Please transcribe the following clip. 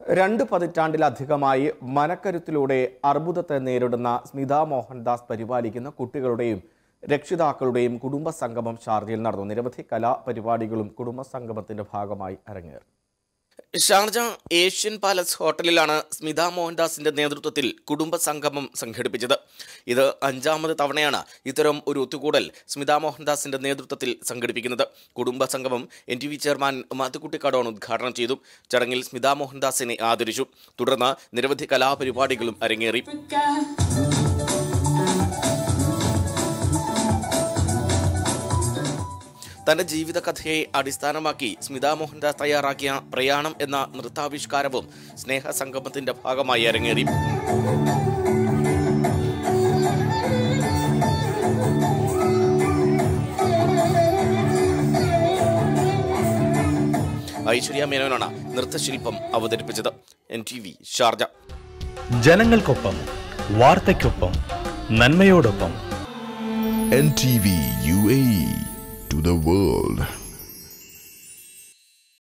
രണ്ട് പതിറ്റാണ്ടിലധികമായി മനക്കരുത്തിലൂടെ അർബുദത്തെ നേരിടുന്ന സ്മിത മോഹൻദാസ് പരിപാലിക്കുന്ന കുട്ടികളുടെയും രക്ഷിതാക്കളുടെയും കുടുംബ സംഗമം ഷാർജയിൽ നടന്നു നിരവധി കലാപരിപാടികളും കുടുംബ സംഗമത്തിന്റെ ഭാഗമായി അരങ്ങേറി ഷാർജ ഏഷ്യൻ പാലസ് ഹോട്ടലിലാണ് സ്മിത മോഹൻദാസിന്റെ നേതൃത്വത്തിൽ കുടുംബ സംഗമം സംഘടിപ്പിച്ചത് ഇത് അഞ്ചാമത് തവണയാണ് ഇത്തരം ഒരു ഒത്തുകൂടൽ സ്മിത മോഹൻദാസിന്റെ നേതൃത്വത്തിൽ സംഘടിപ്പിക്കുന്നത് കുടുംബ സംഗമം N T V chairman Mathukutty Kadon ഉദ്ഘാടനം ചെയ്തു ചടങ്ങിൽ സ്മിത മോഹൻദാസിനെ ആദരിച്ചു തുടർന്ന് നിരവധി കലാപരിപാടികളും അരങ്ങേറി തന്റെ ജീവിതകഥയെ അടിസ്ഥാനമാക്കി സ്മിത മോഹൻദാസ് തയ്യാറാക്കിയ പ്രയാണം എന്ന നൃത്താവിഷ്കാരവും സ്നേഹ സംഗമത്തിന്റെ ഭാഗമായി അരങ്ങേറി ഐശ്വര്യ മേനോനാണ് നൃത്തശില്പം അവതരിപ്പിച്ചത് എൻ ടി വി ഷാർജ ജനങ്ങൾക്കൊപ്പം വാർത്തയ്ക്കൊപ്പം നന്മയോടൊപ്പം NTV UAE to the world.